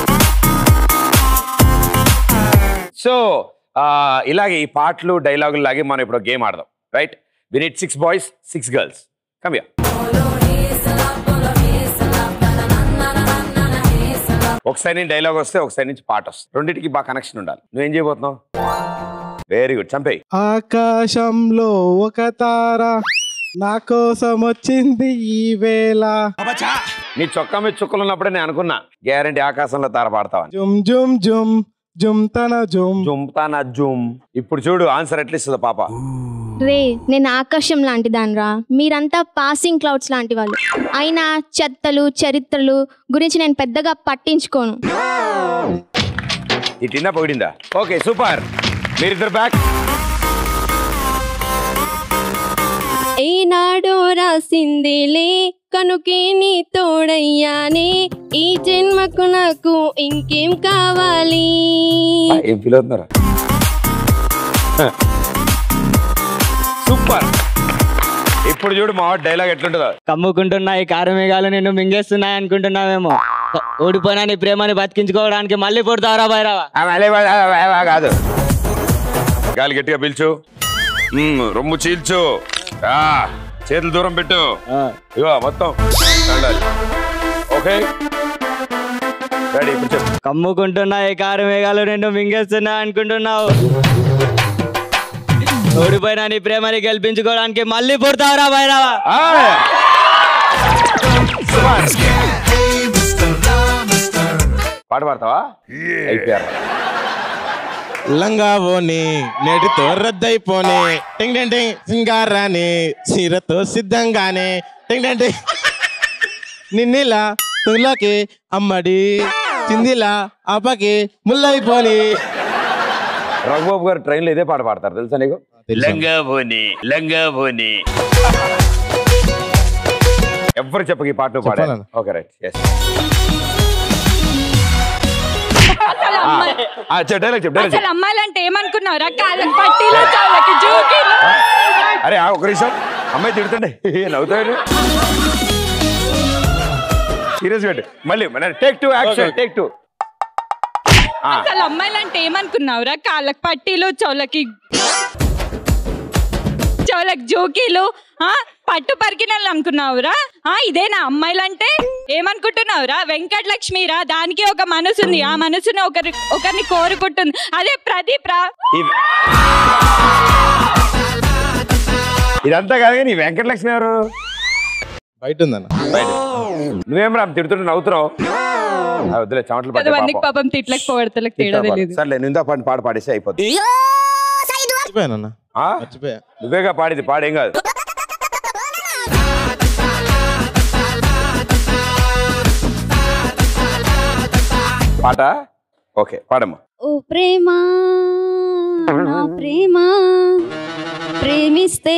సో ఇలాగే ఈ పాటలు డైలాగులు లాగే మనం ఇప్పుడు గేమ్ ఆడదాం right we need six boys six girls come యా ఒకసారి నుంచి డైలాగ్ వస్తే ఒకసారి నుంచి పాట వస్తుంది రెండింటికి బాగా కనెక్షన్ ఉండాలి నువ్వేం చేయబోతున్నావు వెరీ గుడ్ చంపేయి ఆకాశంలో ఒక తార నా కోసం వచ్చింది ఈ వేళ నీ చొక్కా మీద చుక్కలు ఉన్నప్పుడే నేను అనుకున్నా గ్యారంటీ ఆకాశంలో తార పాడతావని జుమ్ జుమ్ జుమ్ జుమ్ తన జుమ్ జుమ్ తన జుమ్ ఇప్పుడు చూడు ఆన్సర్ ఎట్లా ఇస్తుంది పాప రే నేను ఆకాశం లాంటి దానిరా మీరంతా పాసింగ్ క్లౌడ్స్ లాంటి వాళ్ళు అయినా చెత్తలు చరిత్రలు గురించి నేను పెద్దగా పట్టించుకోను తిట్టిందా పొగిడిందా ఓకే సూపర్ మీరిద్దరు బ్యాక్ ఏనాడో రాసిందిలే కనుకే నీ తోడయ్యానే ఈ జన్మకు నాకు ఇంకేం కావాలి ఏం ఫీల్ అవుతున్నారా సూపర్ ఇప్పుడు చూడు మా డైలాగ్ ఎట్లుంటుందో కమ్ముకుంటున్నాయి కారమేఘాలు నిన్ను మింగేస్తున్నాయి అనుకుంటున్నావేమో ఓడిపోయినా నీ ప్రేమని బతికించుకోవడానికి మళ్ళీ పుడతావరా భైరవా ఆ, మళ్ళీ వా- వా- వా- వా కాదు గాలి గట్టిగా పిలుచు మ్మ్, రొమ్ము చీల్చు ఆ, చేతులు దూరం పెట్టు ఇగో మొత్తం దండాలి. ఓకే రెడీ ఇప్పుడు చెప్పు కమ్ముకుంటున్నాయి కారమేఘాలు నిన్ను మింగేస్తున్నాయి అనుకుంటున్నావు ఓడిపోయినా నీ ప్రేమని గెలిపించుకోవడానికి మళ్ళీ పుడతావరా భైరవా పాట పాడతావా అయిపోయారు లంగా ఓని నేటితో రద్దయిపోని టింగ్ టింగ్ టింగ్ సింగారాని చీరతో సిద్ధంగానే టింగ్ టింగ్ టింగ్ నిన్నిలా తులకి అమ్మడి చిందిలా అప్పకి ముల్లైపోని రఘుబాబు గారు ట్రైన్లో ఇదే పాట పాడతారు తెలుసా నీకు లంగా భోని లంగా భోని ఎవ్వరు చెప్పక ఈ పాట నువ్వు పాడా చెప్పాలన్న. ఓకే రైట్ ఎస్ డైలాగ్ చెప్పు డైలాగ్ అసలు అమ్మాయిలంటే ఏమనుకున్నావురా కాళ్ళకి పట్టీలు చాళ్ళకి జోకీలు అరే ఆ, ఒక నిమిషం అమ్మాయి తిడుతుండే నవ్వుతాడు సీరియస్ పెట్టు మళ్ళీ take two action take two అసలు అమ్మాయిలంటే ఏమనుకున్నావురా కాళ్ళకి పట్టీలు చౌలకి చౌలకి జోకీలు ఆ పట్టు పరికినలు అనుకున్నావురా ఆ ఇదేనా అమ్మాయిలంటే ఏమనుకుంటున్నావురా వెంకట లక్ష్మిరా దానికి ఒక మనసు ఉంది ఆ మనసుని ఒకరి ఒకరిని కోరుకుంటుంది అదే ప్రదీప్ రా ఇదంతా కాదు కానీ ఈ వెంకటలక్ష్మి ఎవరు బయట ఉందన్న బయట నువ్వేం రా తిడుతుంటే నవ్వుతున్నావు ఆ, వద్దులే చెమటలు పట్టే కొంతమందికి పాపం. పాపం తిట్లకు పొగడతలకు తేడా తిట్టాలి తెలియదు సర్లే నిందా పాట పాట పాడేసి అయిపోతుంది మర్చిపోయానన్న ఆ? మర్చిపోయా నువ్వేగా పాడింది పాడేం కాదు పాట ఓకే పాడమ్మా ఓ ప్రేమ నా ప్రేమ ప్రేమిస్తే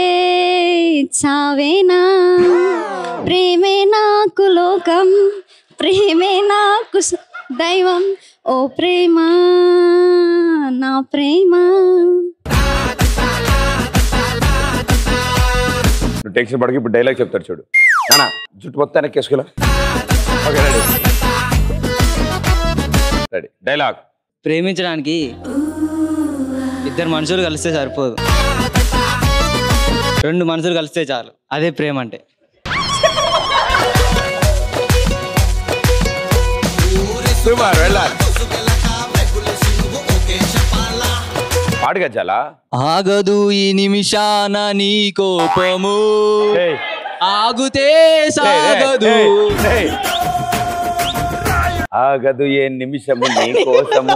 చావేనా ప్రేమే నాకు లోకం ప్రేమే నాకు స- దైవం ఓ ప్రేమ నా ప్రేమ నువ్వు టెన్షన్ పడక ఇప్పుడు డైలాగ్ చెప్తాడు చూడు నానా జుట్టు మొత్తం వెనక్కి వేసుకులా ఓకే రెడీ రెడీ డైలాగ్ ప్రేమించడానికి ఇద్దరు మనుషులు కలిస్తే సరిపోదు రెండు మనుషులు కలిస్తే చాలు అదే ప్రేమ అంటే సూపర్ వెళ్ళాలి పాడు గజ్జాలా ఆగదు ఈ నిమిషాన నీ కోపము ఆగుతే సాగదు ఆగదు ఏ నిమిషము నీ కోసము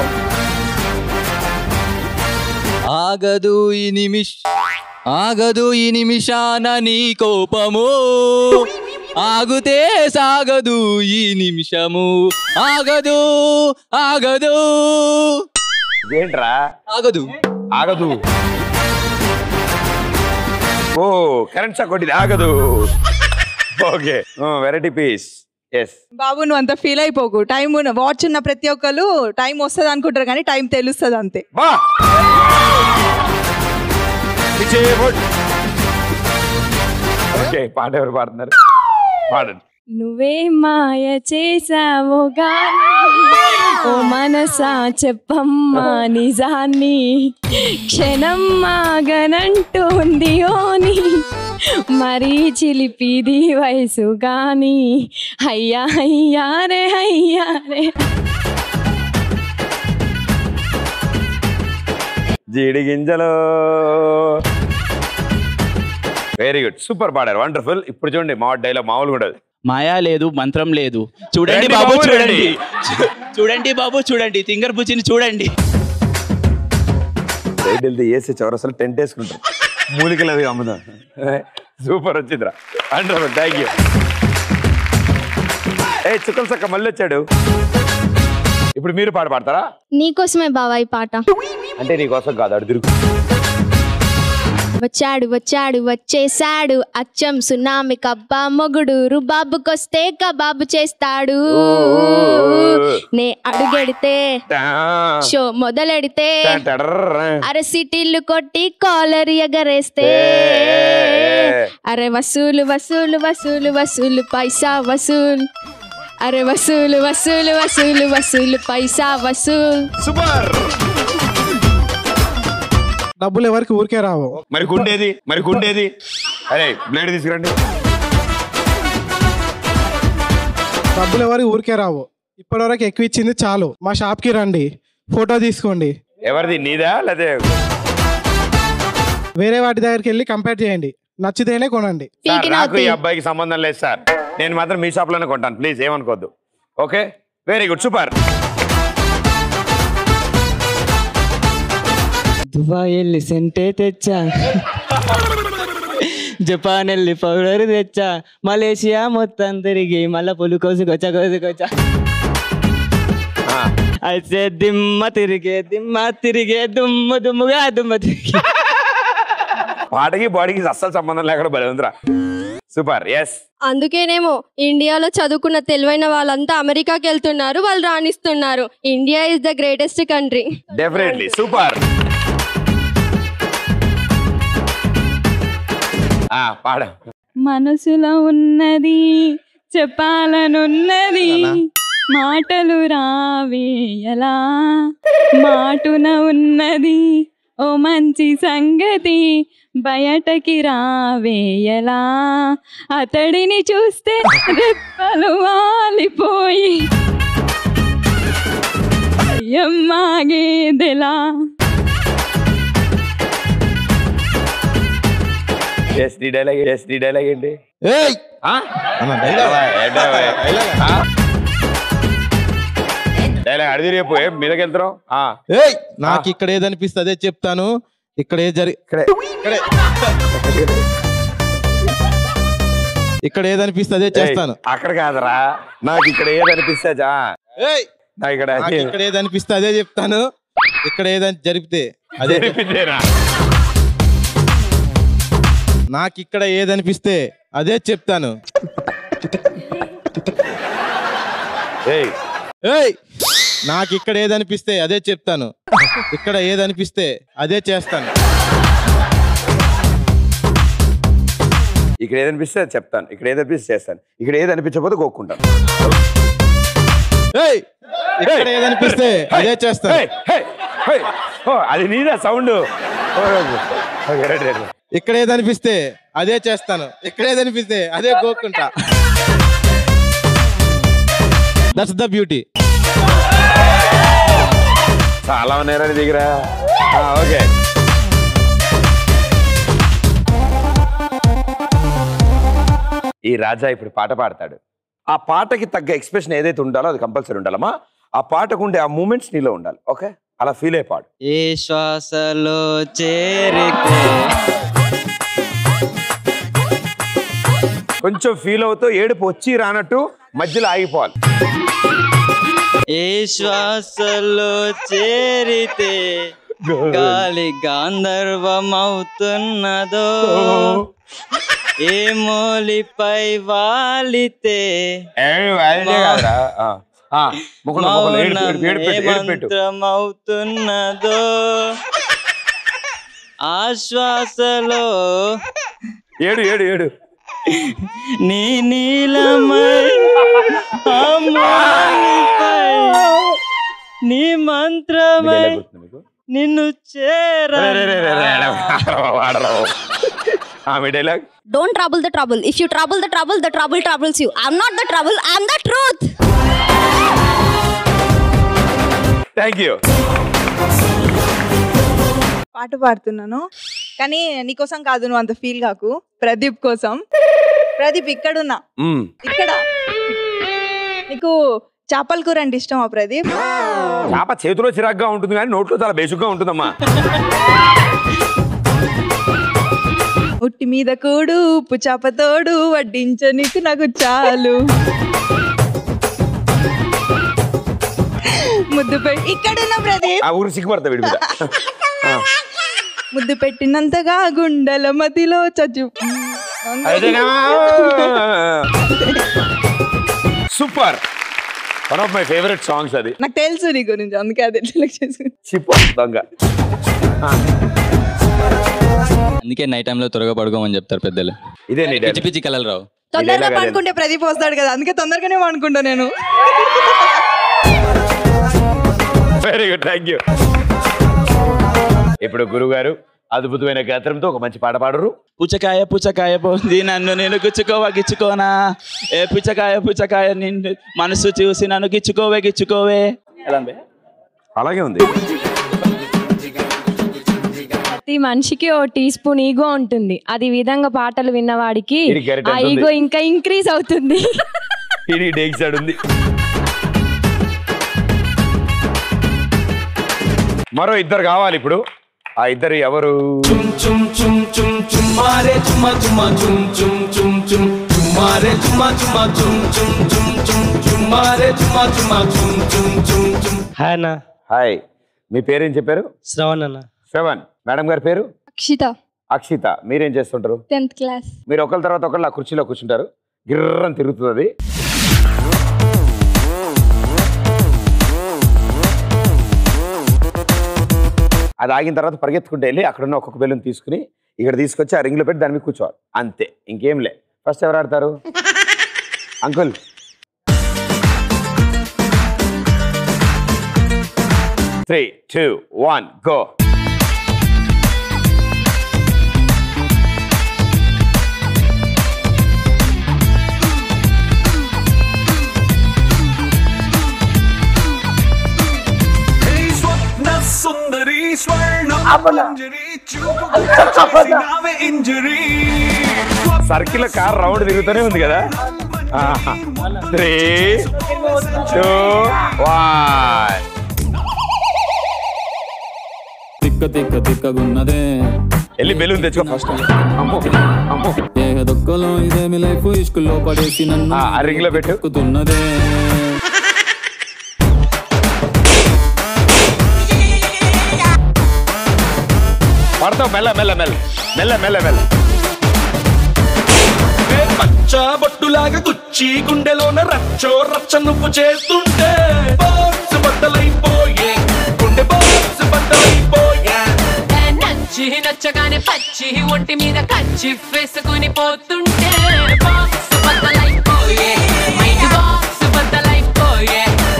ఆగదు ఈ నిమిష ఆగదు ఈ నిమిషాన నీ కోపము ఆగుతే సాగదు ఈ నిమిషము ఆగదు ఆగదు ఏంట్రా ఆగదు ఆగదు ఓ కరెంట్ షాక్ కొట్టింది ఆగదు ఓకే వెరైటీ పీస్ ఎస్ బాబు నువ్వు అంత ఫీల్ అయిపోకు టైం వాచ్ ఉన్న ప్రతి ఒక్కరు టైం వస్తుంది అనుకుంటారు కానీ టైం తెలుస్తుంది అంతే బా ఓకే పాట ఎవరు పాడుతున్నారు పాడండి నువ్వే మాయ చేసావో గాని ఓ మనసా చెప్పమ్మా నిజాన్ని క్షణం మాగనంటుంది ఓని మరీ చిలిపిది వయసు గాని అయ్యా అయ్యా రే అయ్యా రే జీడి గింజలు వెరీ గుడ్ సూపర్ పాడారు వండర్ఫుల్ ఇప్పుడు చూడండి మా డైలాగ్ మామూలుగా ఉండదు మాయా లేదు మంత్రం లేదు చూడండి రండి బాబు బాబు, చూడండి రండి. చూడండి బాబు చూడండి తింగర్ బుచ్చిని చూడండి సైడ్ వెళ్తే ఏసీ చౌరసలు టెంట్ వేసుకుంటాం మూలికలు అవి అమ్ముదాం సూపర్ వచ్చిందిరా వండర్ఫుల్ థ్యాంక్ యూ ఏ చుక్కల సక్క మళ్ళీ వచ్చాడు ఇప్పుడు మీరు పాట పాడతారా నీకోసమే బావా ఈ పాట అంటే నీకోసం కాదు అడు తిరుగు వచ్చాడు వచ్చాడు వచ్చేసాడు అచ్చం సునామి కబ్బా మొగుడు రుబాబుకొస్తే కబాబు చేస్తాడు నే అడుగెడితే షో మొదలెడితే అరే సిటీలు కొట్టి కాలర్ ఎగరేస్తే అరే వసూలు వసూలు వసూలు వసూలు పైసా వసూలు అరే వసూలు వసూలు వసూలు వసూలు పైసా వసూలు సూపర్ డబ్బులు ఎవరికి ఊరికే రావు మరి గుండేది మరి గుండేది అరే బ్లేడ్ తీసుకురండి డబ్బులు ఎవరికి ఊరికే రావు ఇప్పటివరకు ఎక్కువ ఇచ్చింది చాలు మా షాప్కి రండి ఫోటో తీసుకోండి ఎవరిది నీదా లేదా వేరే వాటి దగ్గరికి వెళ్ళి కంపేర్ చేయండి నచ్చితేనే కొనండి సార్ నాకు ఈ అబ్బాయికి సంబంధం లేదు సార్ నేను మాత్రం మీ షాప్ లోనే కొంటాను ప్లీజ్ ఏమనుకోవద్దు okay very good super Dubai వెళ్ళి సెంటే తెచ్చా జపాన్ వెళ్ళి పౌడర్ తెచ్చా మలేషియా మొత్తం తిరిగి మళ్ళా పులు కోసుకొచ్చా కోసుకొచ్చా అయితే దిమ్మ తిరిగే దిమ్మ తిరిగే దుమ్ము దుమ్ముగా దుమ్మ తిరిగి పాటకి బాడీకి అస్సలు సంబంధం లేకుండా భలే ఉందిరా సూపర్ ఎస్ అందుకేనేమో ఇండియాలో చదువుకున్న తెలివైన వాళ్ళంతా అమెరికాకి వెళ్తున్నారు వాళ్ళు రాణిస్తున్నారు India is the greatest country definitely super పాడ మనసులో ఉన్నది చెప్పాలనున్నది మాటలు రావే ఎలా మాటున ఉన్నది ఓ మంచి సంగతి బయటకి రావే ఎలా అతడిని చూస్తే రెప్పలు వాలిపోయి ఎమ్మాగేదెలా ఎస్ నీ డైలాగ్ ఎస్ నీ డైలాగ్ ఏంటి డైలాగ్ అడిగి రేపు ఏం మీదకి వెళ్తున్నాం ఏయ్ నాకు ఇక్కడ ఏదనిపిస్తే అదే చెప్తాను ఇక్కడ ఏ జరి ఇక్కడే ఇక్కడ ఏదనిపిస్తే అదే చేస్తాను అక్కడ కాదురా నాకు ఇక్కడ ఏది అనిపిస్తే చా నా ఇక్కడ నాకు ఇక్కడ ఏదనిపిస్తే అదే చెప్తాను ఇక్కడ ఏదని జరిపితే అదే జరిపితేనా? నాకు ఇక్కడ ఏదనిపిస్తే అదే చెప్తాను ఏయ్ ఏయ్ నాకు ఇక్కడ ఏదనిపిస్తే అదే చెప్తాను ఇక్కడ ఏదనిపిస్తే అదే చేస్తాను ఇక్కడ ఏదనిపిస్తే అది చెప్తాను ఇక్కడ ఏదనిపిస్తే చేస్తాను ఇక్కడ ఏది అనిపించకపోతే కోక్కుంటాను ఏయ్ ఇక్కడ ఏదనిపిస్తే అదే చేస్తాను ఏయ్, ఏయ్, ఏయ్. ఓ, అది నీదా సౌండ్ ఇక్కడ ఏదనిపిస్తే అదే చేస్తాను ఇక్కడ ఏదనిపిస్తే అదే కోక్కుంటా దట్స్ ద బ్యూటీ చాలా ఉన్నారా నీ దగ్గర ఆ, ఓకే ఈ రాజా ఇప్పుడు పాట పాడతాడు ఆ పాటకి తగ్గ ఎక్స్ప్రెషన్ ఏదైతే ఉండాలో అది కంపల్సరీ ఉండాలమ్మా ఆ పాటకు ఉండే ఆ మూమెంట్స్ నీలో ఉండాలి ఓకే అలా ఫీల్ అయ్యి పాడు ఏ శ్వాసలో చేరితే కొంచెం ఫీల్ అవుతూ ఏడుపు వచ్చి రానట్టు మధ్యలో ఆగిపోవాలి ఏ శ్వాసలో చేరితే గాలి గాంధర్వం అవుతున్నదో ఏ మోలిపై వాలితే కాదురా ఆ, ఆ, ముఖంలో ముఖంలో ఏడు ఏడు ఏడు పెట్టు ఏడు పెట్టు మంత్రమవుతున్నదో ఆశ్వాసలో ఏడు ఏడు ఏడు నీ నీలమై అమ్మాయిపై నీ మంత్రమై నిన్ను చేర ఆమె dialogue Don't trouble the trouble. If you trouble the trouble, the trouble troubles you. I'm not the trouble, I'm the truth. Thank you పాట పాడుతున్నాను కానీ నీకోసం కాదు నువ్వు అంత ఫీల్ కాకు ప్రదీప్ కోసం ప్రదీప్ ఇక్కడున్నా ఇక్కడ నీకు చేపల కూర అంటే ఇష్టమా ప్రదీప్ చేప చేతిలో చిరాగ్గా ఉంటుంది కానీ నోట్లో చాలా బేసిక్గా ఉంటుందమ్మా ఉట్టి మీద కూడు ఉప్పు చేప తోడు వడ్డించ నీకు నాకు చాలు ముద్దు పెట్టి ఇక్కడున్న ప్రదీప్ ఆ ఊరు సిగ్గుపడతా వీడి మీద ఆ. ముద్దు పెట్టినంతగా గుండెల మధ్యలో చచ్చు super one of my favourite songs అది నాకు తెలుసు నీ గురించి అందుకే అది సెలెక్ట్ చేసుకుని చిప్పు దొంగ అందుకే నైట్ టైంలో త్వరగా పడుకోమని చెప్తారు పెద్దలు ఇదే నీ పిచ్చి పిచ్చి కలలు రావు తొందరగా పనుకుంటే ప్రదీప్ వస్తాడు కదా అందుకే తొందరగానే పనుకుంటా నేను వెరీ గుడ్ థ్యాంక్ యూ ఇప్పుడు గురుగారు అద్భుతమైన గాత్రంతో ఒక మంచి పాట పాడరు పుచ్చకాయ పుచ్చకాయ పోంది నన్ను నేను గుచ్చుకోవా గిచ్చుకోనా ఏ పుచ్చకాయ పుచ్చకాయ నిన్ను మనసు చూసి నన్ను గిచ్చుకోవే గిచ్చుకోవే ఎలా ఉంది? అలాగే ఉంది ప్రతి మనిషికి ఓ టీ స్పూన్ ఈగో ఉంటుంది అది ఈ విధంగా పాటలు విన్నవాడికి ఇది గరిటె ఆ ఎంత ఉంది? ఈగో ఇంకా ఇంక్రీజ్ అవుతుంది ఇది డేక్ సైడ్ ఉంది మరో ఇద్దరు కావాలి ఇప్పుడు ఆ ఇద్దరు ఎవరు చుమ్ చుమ్ చుమ్ చుమ్మారే చుమ్మ చుమ్మ చుమ్ చుమ్ చుమ్ చుమ్ చుమ్మారే చుమ్మ చుమ్మ చుమ్ చుమ్ చుమ్ చుమ్ చుమ్మారే చుమ్మ చుమ్మ చుమ్ చుమ్ చుమ్ చుమ్ హాయ్ అన్న హాయ్ మీ పేరేం చెప్పారు శ్రవణ్ అన్న శ్రవణ్ మేడం గారి పేరు అక్షిత అక్షిత మీరేం చేస్తుంటారు టెన్త్ క్లాస్ మీరు ఒకళ్ళ తర్వాత ఒకళ్ళు ఆ కుర్చీలో కూర్చుంటారు గిర్రని తిరుగుతుంది అది అది ఆగిన తర్వాత పరిగెత్తుకుంటే వెళ్ళి అక్కడున్న ఒక్కొక్క బెలూన్ తీసుకుని ఇక్కడ తీసుకొచ్చి ఆ రింగ్లో పెట్టి దాని మీద కూర్చోవాలి అంతే ఇంకేం లే ఫస్ట్ ఎవరు ఆడతారు uncle three two one go స్వప్న సుందరి స్వర్ణ మంజరి చూపు ఇంజరీ సర్కిల్ కార్ రౌండ్ తిరుగుతూనే ఉంది కదా త్రీ టూ వన్ తిక్క తిక్క తిక్కగున్నదే వెళ్ళి బెలూన్ తెచ్చుకో ఫస్ట్ అమ్మో అమ్మో ఏ దొక్కలో ఇదేమి లైఫ్ ఇష్కుల్లో పడేసి నన్ను ఆ రింగ్ లో పెట్టు ఎక్కుతున్నదే పడతావు మెల్ల మెల్ల మెల్ల మెల్ల మెల్ల మెల్ల పచ్చ బొట్టులాగా గుచ్చి గుండెలోన రచ్చో రచ్చ నువ్వు చేస్తుంటే బాక్స్ బద్దలైపోయే గుండె బాక్స్ బద్దలైపోయే నచ్చి నచ్చగానే పచ్చి ఒంటి మీద కచ్చి వేసుకుని పోతుంటే బాక్స్ బద్దలైపోయే మైండ్ బాక్స్ బద్దలైపోయే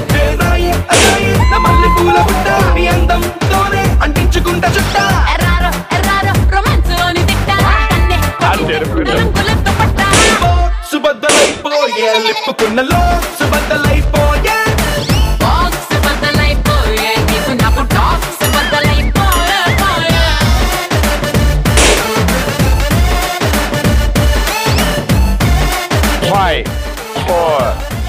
మల్లె పూల బుట్ట నీ అందంతోనే అంటించుకుంటా చుట్ట ఎర్రారో ఎర్రారో రొమాన్స్ లోని తిట్ట కన్నే రంగులతో పట్ట బాక్స్ బద్దలైపోయే లిప్పుకున్న లోక్స్ బద్దలైపోయే బాక్స్ బద్దలైపోయే నీకు నాకు టాక్స్ బద్దలైపోయే పోయే. Five four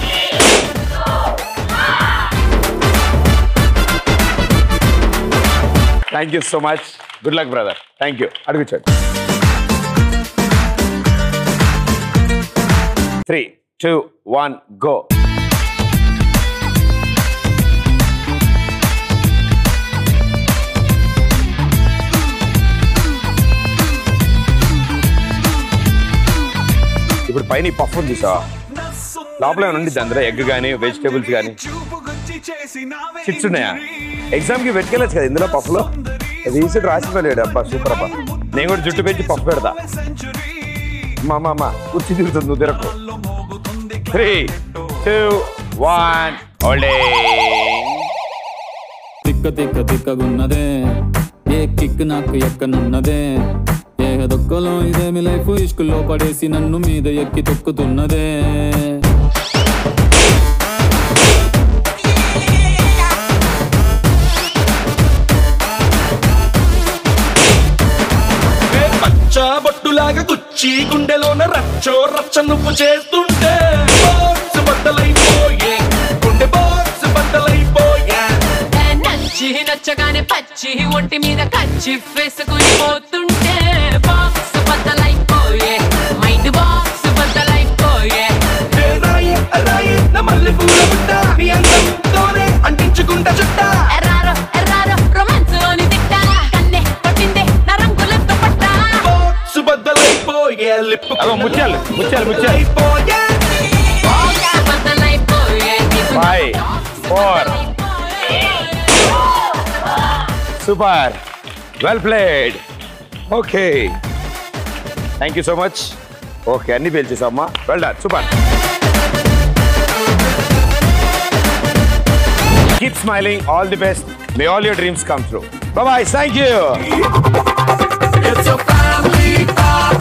thank you so much good luck brother thank you అడుగుచండి త్రీ టూ వన్ గో ఇప్పుడు పైన పఫ్ ఉంది చూసావా లోపల ఏమైనా ఉండిద్ది అందులో ఎగ్ కానీ వెజిటేబుల్స్ కానీ చిట్స్ ఉన్నాయా ఎగ్జామ్ కి పెట్టుకెళ్ళచ్చు కదా ఇందులో పఫ్ లో అది ఈసీ రాసిపోలేడు అబ్బా సూపర్ అబ్బా నేను కూడా జుట్టు పెంచి పఫ్ పెడతా మా మా మా కుర్చీ తిరుగుతుంది నువ్వు తిరగకు త్రీ టూ వన్ ఓల్డే తిక్క తిక్క తిక్కగున్నదే ఏ కిక్ నాకు ఎక్కనున్నదే ఏ దొక్కలో ఇదేమి లైఫ్ ఇష్కుల్లో పడేసి నన్ను మీద ఎక్కి తొక్కుతున్నదే పచ్చబొట్టులాగా గుచ్చి గుండెలోన రచ్చో రచ్చ నువ్వు చేస్తుంటే బాక్స్ బద్దలైపోయే గుండె బాక్స్ బద్దలైపోయే నచ్చి నచ్చగానే పచ్చి ఒంటి మీద కచ్చి వేసుకుని పోతుంటే బాక్స్ బద్దలైపోయే మైండ్ బాక్స్ బద్దలైపోయే ఏ రాయి ఆ రాయి నా మల్లె పూల బుట్ట నీ అందంతోనే అంటించుకుంటా చుట్ట ఎర్రారో ఎర్రారో రొమాన్స్ లోని తిట్ట కన్నే కొట్టిందే నా రంగులతో పట్ట బాక్స్ బద్దలైపోయే లిప్పు ముత్యాలు ముత్యాలు ముత్యాలు అయిపోయే బాక్స్ బద్దలైపోయే నీకు five four super well played okay thank you so much okay అన్ని పేల్చేసామ్మా well done super keep smiling all the best may all your dreams come true boy thank you It's a family party.